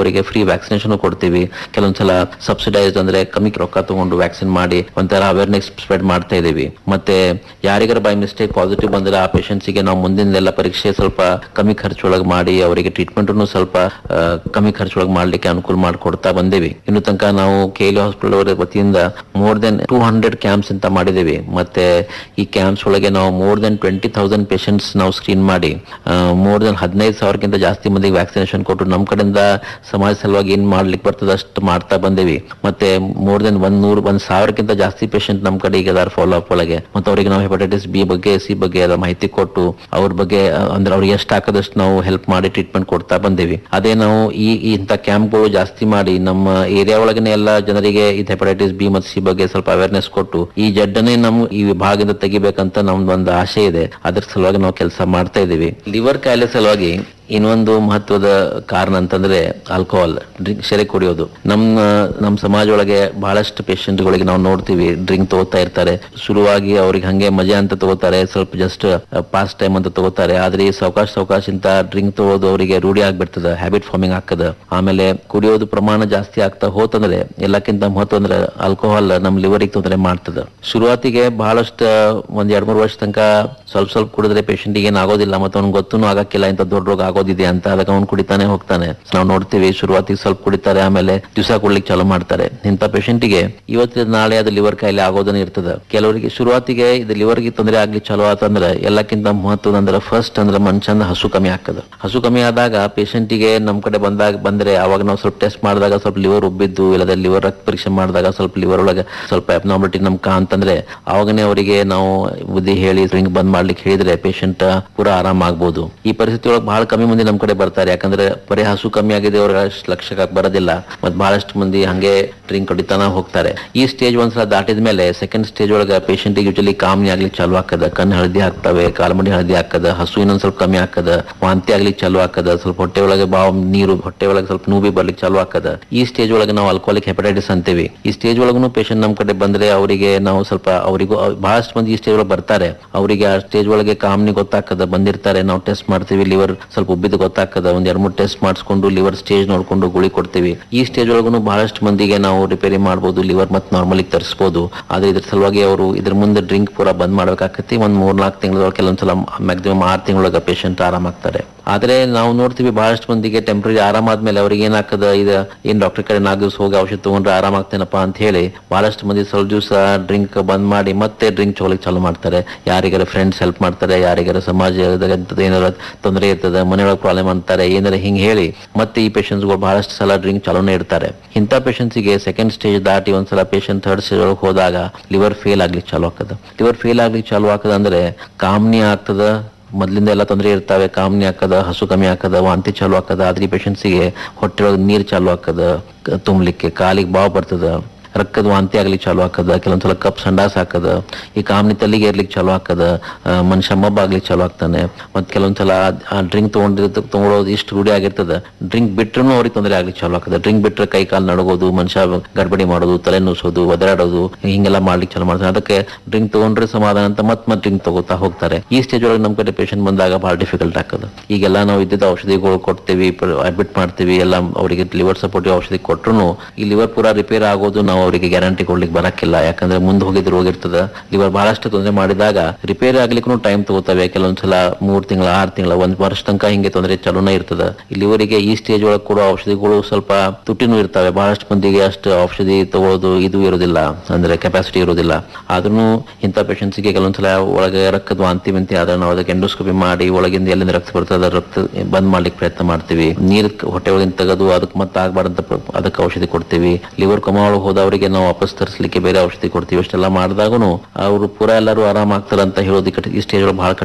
ಅವರಿಗೆ free vaccination ಕೊಡ್ತೀವಿ ಕೆಲವೊಂದ್ಸಲ ಸಬ್ಸಿಡೈಸ್ಡ್ ಅಂದ್ರೆ ಕಮ್ಮಿ ರೊಕ್ಕ ತಗೊಂಡು ವ್ಯಾಕ್ಸಿನ್ ಮಾಡಿ ಒಂಥರ ಅವೇರ್ನೆಸ್ ಸ್ಪ್ರೆಡ್ ಮಾಡ್ತಾ ಇದೀವಿ ಮತ್ತೆ ಯಾರಿಗಾರ ಬೈ ಮಿಸ್ಟೇಕ್ ಪಾಸಿಟಿವ್ ಬಂದ್ರೆ ಆ patients ಗೆ ನಾವು ಮುಂದಿನ ಪರೀಕ್ಷೆ ಸ್ವಲ್ಪ ಕಮ್ಮಿ ಖರ್ಚೊಳಗೆ ಮಾಡಿ ಅವರಿಗೆ ಟ್ರೀಟ್ಮೆಂಟ್ ಸ್ವಲ್ಪ ಆ, ಕಮ್ಮಿ ಖರ್ಚೊಳಗೆ ಮಾಡ್ಲಿಕ್ಕೆ ಅನುಕೂಲ ಮಾಡಿಕೊಡ್ತಾ ಬಂದೇವಿ ಇನ್ನು ತನಕ ನಾವು ಕೆ ಎಲ್ ಹಾಸ್ಪಿಟಲ್ ಅವರ ವತಿಯಿಂದ more than two hundred camps ಅಂತ ಮಾಡಿದೇವಿ ಮತ್ತೆ ಈ ಕ್ಯಾಂಪ್ಸ್ ಒಳಗೆ ನಾವು more than twenty thousand patients ನಾವು ಸ್ಕ್ರೀನ್ ಮಾಡಿ ಮೋರ್ ದೆನ್ ಹದಿನೈದು ಸಾವಿರಕ್ಕಿಂತ ಜಾಸ್ತಿ ಮಂದಿಗೆ ವ್ಯಾಕ್ಸಿನೇಷನ್ ಕೊಟ್ಟು ನಮ್ಮ ಕಡೆಯಿಂದ ಸಮಾಜ ಸಲುವಾಗಿ ಏನ್ ಮಾಡ್ಲಿಕ್ಕೆ ಬರ್ತದೆ ಅಷ್ಟು ಮಾಡ್ತಾ ಬಂದೇವಿ ಮತ್ತೆ ಮೋರ್ ದೆನ್ ಒಂದ್ ನೂರು ಒಂದ್ ಸಾವಿರಕ್ಕಿಂತ ಜಾಸ್ತಿ ಪೇಷಂಟ್ ನಮ್ಮ ಕಡೆ ಈಗ ಅದಾರ ಫಾಲೋ ಅಪ್ ಒಳಗೆ ಮತ್ತೆ ಅವರಿಗೆ ನಾವು ಹೆಪಟೈಟಿಸ್ ಬಿ ಬಗ್ಗೆ ಸಿ ಬಗ್ಗೆ ಎಲ್ಲ ಮಾಹಿತಿ ಕೊಟ್ಟು ಅವ್ರ ಬಗ್ಗೆ ಆ, ಅಂದ್ರೆ ಅವ್ರಿಗೆ ಎಷ್ಟು ಹಾಕದಷ್ಟು ನಾವು ಹೆಲ್ಪ್ ಮಾಡಿ ಟ್ರೀಟ್ಮೆಂಟ್ ಕೊಡ್ತಾ ಬಂದೇವಿ ಅದೇ ನಾವು ಈ ಈ ಇಂಥ ಕ್ಯಾಂಪ್ಗಳು ಜಾಸ್ತಿ ಮಾಡಿ ನಮ್ಮ ಏರಿಯಾ ಒಳಗನೆ ಎಲ್ಲ ಜನರಿಗೆ ಈ ಹೆಪಟೈಟಿಸ್ ಬಿ ಮತ್ತು ಸಿ ಬಗ್ಗೆ ಸ್ವಲ್ಪ ಅವೇರ್ನೆಸ್ ಕೊಟ್ಟು ಈ ಜಡ್ಡನ್ನೇ ನಮ್ಮ ಈ ವಿಭಾಗದಿಂದ ತೆಗಿಬೇಕಂತ ನಮ್ದು ಒಂದು ಆಸೆ ಇದೆ ಅದ್ರ ಸಲುವಾಗಿ ನಾವು ಕೆಲಸ ಮಾಡ್ತಾ ಇದೀವಿ ಲಿವರ್ ಕಾಯಿಲೆ ಸಲುವಾಗಿ ಇನ್ನೊಂದು ಮಹತ್ವದ ಕಾರಣ ಅಂತಂದ್ರೆ ಆಲ್ಕೋಹಾಲ್ ಡ್ರಿಂಕ್ ಸೆರೆ ಕುಡಿಯೋದು ನಮ್ಮ ನಮ್ಮ ಸಮಾಜ ಒಳಗೆ ಬಹಳಷ್ಟು ಪೇಷಂಟ್ಗಳಿಗೆ ನಾವು ನೋಡ್ತೀವಿ ಡ್ರಿಂಕ್ ತಗೋತಾ ಇರ್ತಾರೆ ಶುರುವಾಗಿ ಅವ್ರಿಗೆ ಹಂಗೆ ಮಜಾ ಅಂತ ತಗೋತಾರೆ ಸ್ವಲ್ಪ ಜಸ್ಟ್ ಪಾಸ್ ಟೈಮ್ ಅಂತ ತಗೋತಾರೆ ಆದ್ರೆ ಈ ಸಾವಕಾಶ ಸಾವಕಾಶ ಇಂತ ಡ್ರಿಂಕ್ ತಗೋದು ಅವರಿಗೆ ರೂಢಿ ಆಗ್ಬಿಡ್ತದ ಹ್ಯಾಬಿಟ್ ಫಾರ್ಮಿಂಗ್ ಆಗ್ತದ ಆಮೇಲೆ ಕುಡಿಯೋದು ಪ್ರಮಾಣ ಜಾಸ್ತಿ ಆಗ್ತಾ ಹೋತಂದ್ರೆ ಎಲ್ಲಕ್ಕಿಂತ ಮಹತ್ವ ಅಂದ್ರೆ ಆಲ್ಕೋಹಾಲ್ ನಮ್ ಲಿವರಿಗೆ ತೊಂದರೆ ಮಾಡ್ತದ ಶುರುವಾತಿಗೆ ಬಹಳಷ್ಟು ಒಂದ್ ಎರಡ್ ಮೂರು ವರ್ಷ ತನಕ ಸ್ವಲ್ಪ ಸ್ವಲ್ಪ ಕುಡಿದ್ರೆ patient ಗೆ ಏನ್ ಆಗೋದಿಲ್ಲ ಮತ್ತೆ ಅವ್ನಿಗೆ ಗೊತ್ತೂ ಆಗಕ್ಕಿಲ್ಲ ಇಂಥ ದೊಡ್ಡ ರೋಗ ಆಗೋದಿದೆ ಅಂತ ಅದಕ್ಕೆ ಅವ್ನು ಕುಡಿತಾನೆ ಹೋಗ್ತಾನೆ ನಾವು ನೋಡ್ತೀವಿ ಶುರುವಾತಿಗೆ ಸ್ವಲ್ಪ ಕುಡಿತಾರೆ ಆಮೇಲೆ ದಿವಸ ಕುಡ್ಲಿಕ್ಕೆ ಚಾಲೂ ಮಾಡ್ತಾರೆ ಇಂಥ ಗೆ ಇವತ್ತಿನ ನಾಳೆ ಅದು ಲಿವರ್ ಕಾಯಿಲೆ ಆಗೋದನ್ನ ಇರ್ತದ ಕೆಲವರಿಗೆ ಶುರುವಾತಿಗೆ ಇದು ಲಿವರ್ಗೆ ತೊಂದರೆ ಆಗ್ಲಿ ಚಲೋ ಆತಂದ್ರೆ ಎಲ್ಲಕ್ಕಿಂತ ಮಹತ್ವದ ಅಂದ್ರೆ ಫಸ್ಟ್ ಅಂದ್ರೆ ಮನುಷ್ಯನ ಹಸು ಕಮ್ಮಿ ಆಗ್ತದ ಹಸು ಕಮ್ಮಿ ಆದಾಗ ಗೆ ನಮ್ ಕಡೆ ಬಂದಾಗ ಬಂದ್ರೆ ಅವಾಗ ನಾವು ಸ್ವಲ್ಪ ಟೆಸ್ಟ್ ಮಾಡಿದಾಗ ಸ್ವಲ್ಪ ಲಿವರ್ ಉಬ್ಬಿದ್ದು ಇಲ್ಲದ ಲಿವರ್ ರಕ್ತ ಪರೀಕ್ಷೆ ಮಾಡಿದಾಗ ಸ್ವಲ್ಪ ಲಿವರ್ ಒಳಗೆ ಸ್ವಲ್ಪ ಅಬ್ನಾರ್ಮಲಿಟಿ ನಮ್ ಅಂತಂದ್ರೆ ಅವಾಗನೇ ಅವರಿಗೆ ನಾವು ಬುದ್ಧಿ ಹೇಳಿ ಡ್ರಿಂಕ್ ಬಂದ್ ಮಾಡ್ಲಿಕ್ಕೆ ಹೇಳಿದ್ರೆ ಪೇಷಂಟ್ ಪೂರಾ ಆರಾಮ ಆಗ್ಬೋದು ಈ ಪರಿಸ್ಥಿತಿ ಒಳಗೆ ಬಹಳ ಕಮ್ಮಿ ಮಂದಿ ನಮ್ ಕಡೆ ಬರ್ತಾರೆ ಯಾಕಂದ್ರೆ ಬರೀ ಹಸು ಕಮ್ಮಿ ಆಗಿದೆ ಅವ್ರ ಅಷ್ಟು ಲಕ್ಷಕ್ಕೆ ಬರೋದಿಲ್ಲ ಮತ್ ಬಹಳಷ್ಟು ಮಂದಿ ಹಂಗೆ ಡ್ರಿಂಕ್ ಹೊಡಿತಾನ ಹೋಗ್ತಾರೆ ಈ ಸ್ಟೇಜ್ ಒಂದ್ಸಲ ದಾಟಿದ ಮೇಲೆ ಸೆಕೆಂಡ್ ಸ್ಟೇಜ್ ಒಳಗೆ ಪೇಷಂಟ್ ಯೂಶಲಿ ಕಾಮನಿ ಆಗ್ಲಿಕ್ಕೆ ಚಾಲು ಆಗ್ತದ ಕಣ್ಣು ಹಳದಿ ಆಗ್ತವೆ ಕಾಲ್ಮಡಿ ಹಳದಿ ಆಗ್ತದ ಹಸು ಇನ್ನೊಂದ್ ಸ್ವಲ್ಪ ಕಮ್ಮಿ ಆಗ್ತದ ವಾಂತಿ ಆಗ್ಲಿಕ್ಕೆ ಚಾಲು ಆಗ್ತದ ಸ್ವಲ್ಪ ಹೊಟ್ಟೆ ಒಳಗೆ ಬಾವ್ ನೀರು ಹೊಟ್ಟೆ ಒಳಗೆ ಸ್ವಲ್ಪ ನೋವಿ ಬರ್ಲಿಕ್ಕೆ ಚಾಲು ಆಗ್ತದ ಈ ಸ್ಟೇಜ್ ಒಳಗೆ ನಾವು ಆಲ್ಕೋಹಾಲಿಕ್ ಹೆಪಟೈಟಿಸ್ ಅಂತೀವಿ ಈ ಸ್ಟೇಜ್ ಒಳಗೂ ಪೇಷಂಟ್ ನಮ್ ಕಡೆ ಬಂದ್ರೆ ಅವರಿಗೆ ನಾವು ಸ್ವಲ್ಪ ಅವರಿಗೂ ಬಹಳಷ್ಟು ಮಂದಿ ಈ ಸ್ಟೇಜ್ ಒಳಗೆ ಬರ್ತಾರೆ ಅವರಿಗೆ ಆ ಸ್ಟೇಜ್ ಒಳಗೆ ಕಾಮನಿ ಗೊತ್ತಾಗ್ತದ ಬಂದಿರ್ತಾರೆ ನಾವು ಟೆಸ್ಟ್ ಮಾಡ್ತೀವಿ ಲಿವರ್ ಸ್ವಲ್ಪ ಉಬ್ಬಿದ್ದು ಗೊತ್ತಾಗ್ತದ ಒಂದ್ ಎರಡ್ ಮೂರು ಟೆಸ್ಟ್ ಮಾಡಿಸ್ಕೊಂಡು ಲಿವರ್ ಸ್ಟೇಜ್ ನೋಡ್ಕೊಂಡು ಗುಳಿ ಕೊಡ್ತೀವಿ ಈ ಸ್ಟೇಜ್ ಒಳಗೂ ಬಹಳಷ್ಟು ಮಂದಿಗೆ ನಾವು ರಿಪೇರಿ ಮಾಡ್ಬೋದು ಲಿವರ್ ಮತ್ತೆ ನಾರ್ಮಲಿ ತರಿಸಬಹುದು ಆದ್ರೆ ಇದ್ರ ಸಲುವಾಗಿ ಅವರು ಇದ್ರ ಮುಂದೆ ಡ್ರಿಂಕ್ ಪೂರ ಬಂದ್ ಮಾಡ್ಬೇಕಾಗತ್ತೆ ಒಂದ್ ಮೂರ್ ನಾಲ್ಕು ತಿಂಗಳ ಕೆಲವೊಂದ್ಸಲ ಮ್ಯಾಕ್ಸಿಮಮ್ ಆರು ತಿಂಗಳೊಳಗ ಪೇಷಂಟ್ ಆರಾಮಾಗ್ತಾರೆ ಆದ್ರೆ ನಾವು ನೋಡ್ತೀವಿ ಬಹಳಷ್ಟು ಮಂದಿಗೆ ಟೆಂಪ್ರರಿ ಆರಾಮಾದ್ಮೇಲೆ ಅವ್ರಿಗೆ ಏನಾಗ್ತದ ಇದು ಏನ್ ಡಾಕ್ಟರ್ ಕಡೆ ನಾಲ್ಕು ದಿವಸ ಹೋಗಿ ಔಷಧ ತಗೊಂಡ್ರೆ ಆರಾಮಾಗ್ತೇನಪ್ಪ ಅಂತ ಹೇಳಿ ಬಹಳಷ್ಟು ಮಂದಿ ಸ್ವಲ್ಪ ದಿವಸ ಡ್ರಿಂಕ್ ಬಂದ್ ಮಾಡಿ ಮತ್ತೆ ಡ್ರಿಂಕ್ ಚೋಲಿಕ್ ಚಾಲು ಮಾಡ್ತಾರೆ ಯಾರಿಗಾರ ಫ್ರೆಂಡ್ಸ್ ಹೆಲ್ಪ್ ಮಾಡ್ತಾರೆ ಯಾರಿಗಾರ ಸಮಾಜದಾಗ ಎಂತದ್ ಏನಾರ ತೊಂದರೆ ಇರ್ತದೆ ಮನೆಯೊಳಗೆ ಪ್ರಾಬ್ಲಮ್ ಅಂತಾರೆ ಏನಾರ ಹಿಂಗ್ ಹೇಳಿ ಮತ್ತೆ ಈ ಪೇಷಂಟ್ಸ್ಗಳು ಬಹಳಷ್ಟು ಸಲ ಡ್ರಿಂಕ್ ಚಾಲೂನೇ ಇಡ್ತಾರೆ ಇಂಥ ಪೇಷಂಟ್ಸ್ಗೆ ಸೆಕೆಂಡ್ ಸ್ಟೇಜ್ ದಾಟಿ ಒಂದ್ಸಲ ಪೇಷಂಟ್ ಥರ್ಡ್ ಸ್ಟೇಜ್ ಒಳಗೆ ಹೋದಾಗ ಲಿವರ್ ಫೇಲ್ ಆಗ್ಲಿಕ್ಕೆ ಚಾಲು ಆಗ್ತದ ಲಿವರ್ ಫೇಲ್ ಆಗ್ಲಿಕ್ಕೆ ಚಾಲು ಆಗ್ತದ ಅಂದ್ರೆ ಕಾಮ್ನಿ ಆಗ್ತದ ಮೊದ್ಲಿಂದ ಎಲ್ಲ ತೊಂದರೆ ಇರ್ತಾವೆ ಕಾಮ್ನಿ ಹಾಕದ ಹಸು ಕಮ್ಮಿ ಹಾಕದ ವಾಂತಿ ಚಾಲು ಹಾಕದ ಆದ್ರೆ ಈ ಪೇಷಂಟ್ಸಿಗೆ ಹೊಟ್ಟೆ ಒಳಗೆ ನೀರ್ ಚಾಲು ಹಾಕದ ಕ- ತುಂಬಲಿಕ್ಕೆ ಕಾಲಿಗೆ ಬಾವು ಬರ್ತದ ರಕ್ತದ ವಾಂತಿ ಆಗ್ಲಿಕ್ಕೆ ಚಾಲು ಹಾಕದ ಕೆಲವೊಂದ್ಸಲ ಕಪ್ ಸಂಡಾಸ್ ಹಾಕದ ಈ ಕಾಮ್ನಿ ತಲ್ಲಿಗೆ ಏರ್ಲಿಕ್ಕೆ ಚಾಲು ಹಾಕದ ಆ, ಮನುಷ್ಯ ಮಬ್ಬ ಆಗ್ಲಿಕ್ಕೆ ಚಾಲು ಆಗ್ತಾನೆ ಮತ್ ಕೆಲವೊಂದ್ಸಲ ಡ್ರಿಂಕ್ ತಗೊಂಡಿರ್ತ ತಗೊಳೋದು ಇಷ್ಟು ರೂಢಿ ಆಗಿರ್ತದ ಡ್ರಿಂಕ್ ಬಿಟ್ರು ಅವ್ರಿಗೆ ತೊಂದರೆ ಆಗ್ಲಿಕ್ಕೆ ಚಾಲು ಆಗ್ತದೆ ಡ್ರಿಂಕ್ ಬಿಟ್ರೆ ಕೈ ಕಾಲು ನಡಗೋದು ಮನುಷ್ಯ ಗಡ್ಬಡಿ ಮಾಡೋದು ತಲೆ ನುಸೋದು ಒದರಾಡೋದು ಹಿಂಗೆಲ್ಲ ಮಾಡ್ಲಿಕ್ಕೆ ಚಾಲು ಮಾಡ್ತಾರೆ ಅದಕ್ಕೆ ಡ್ರಿಂಕ್ ತಗೊಂಡ್ರೆ ಸಮಾಧಾನ ಅಂತ ಮತ್ ಮತ್ ಡ್ರಿಂಕ್ ತಗೋತಾ ಹೋಗ್ತಾರೆ ಈ ಸ್ಟೇಜ್ ಒಳಗೆ ನಮ್ ಕಡೆ ಪೇಷಂಟ್ ಬಂದಾಗ ಬಹಳ ಡಿಫಿಕಲ್ಟ್ ಆಗ್ತದೆ ಈಗೆಲ್ಲ ನಾವು ಇದ್ದಿದ್ದ ಔಷಧಿಗಳು ಕೊಡ್ತೀವಿ ಅಡ್ಮಿಟ್ ಮಾಡ್ತೀವಿ ಎಲ್ಲ ಅವರಿಗೆ ಲಿವರ್ ಸಪೋರ್ಟಿವ್ ಔಷಧಿ ಕೊಟ್ರು ಈ ಲಿವರ್ ಪೂರಾ ರಿಪೇರ್ ಆಗೋದು ನಾವು ಅವರಿಗೆ ಗ್ಯಾರಂಟಿ ಕೊಡ್ಲಿಕ್ಕೆ ಬರಕ್ಕಿಲ್ಲ ಯಾಕಂದ್ರೆ ಮುಂದೆ ಹೋಗಿದ್ರು ಹೋಗಿರ್ತದ ಲಿವರ್ ಬಹಳಷ್ಟು ತೊಂದರೆ ಮಾಡಿದಾಗ ರಿಪೇರಿ ಆಗ್ಲಿಕ್ಕೂ ಟೈಮ್ ತಗೋತವೆ ಕೆಲವೊಂದ್ಸಲ ಮೂರ್ ತಿಂಗಳ ಆರ್ ತಿಂಗಳ ಒಂದ್ ವರ್ಷ ತನಕ ಹಿಂಗೆ ತೊಂದರೆ ಚಲೋನೇ ಇರ್ತದ ಈ ಲಿವರಿಗೆ ಈ ಸ್ಟೇಜ್ ಒಳಗೆ ಕೊಡೋ ಔಷಧಿಗಳು ಸ್ವಲ್ಪ ತುಟ್ಟಿನೂ ಇರ್ತವೆ ಬಹಳಷ್ಟು ಮಂದಿಗೆ ಅಷ್ಟು ಔಷಧಿ ತಗೊಳ್ಳೋದು ಇದು ಇರೋದಿಲ್ಲ ಅಂದ್ರೆ ಕೆಪಾಸಿಟಿ ಇರೋದಿಲ್ಲ ಆದ್ರೂ ಇಂಥ ಪೇಷಂಟ್ಸ್ಗೆ ಕೆಲವೊಂದ್ಸಲ ಒಳಗೆ ರಕ್ತದ ವಾಂತಿ ಮಿಂತಿ ಆದ್ರೆ ನಾವು ಅದಕ್ಕೆ ಎಂಡೋಸ್ಕೋಪಿ ಮಾಡಿ ಒಳಗಿಂದ ಎಲ್ಲಿಂದ ರಕ್ತ ಬರ್ತದೆ ಅದ್ರ ರಕ್ತ ಬಂದ್ ಮಾಡ್ಲಿಕ್ಕೆ ಪ್ರಯತ್ನ ಮಾಡ್ತೀವಿ ನೀರ್ ಹೊಟ್ಟೆ ಒಳಗಿಂದ ತೆಗೆದು ಅದಕ್ಕೆ ಮತ್ತೆ ಆಗ್ಬಾರ್ದಂತ ಪ್ರ- ಅದಕ್ಕೆ ಔಷಧಿ ಕೊಡ್ತೀವಿ ಲಿವರ್ ಕೊಮ ಒಳಗೆ ಹೋದವರಿಗೆ ನಾವು ವಾಪಸ್ ತರಿಸಲಿಕ್ಕೆ ಬೇರೆ ಔಷಧಿ ಕೊಡ್ತೀವಿ ಅಷ್ಟೆಲ್ಲ ಮಾಡಿದಾಗೂ ಅವರು ಪೂರಾ ಎಲ್ಲರೂ ಆರಾಮ ಆಗ್ತಾರ ಅಂತ ಹೇಳೋದಕ್ಕೆ ಈ ಸ್ಟೇಜ್ ಒಳಗೆ ಬಹಳ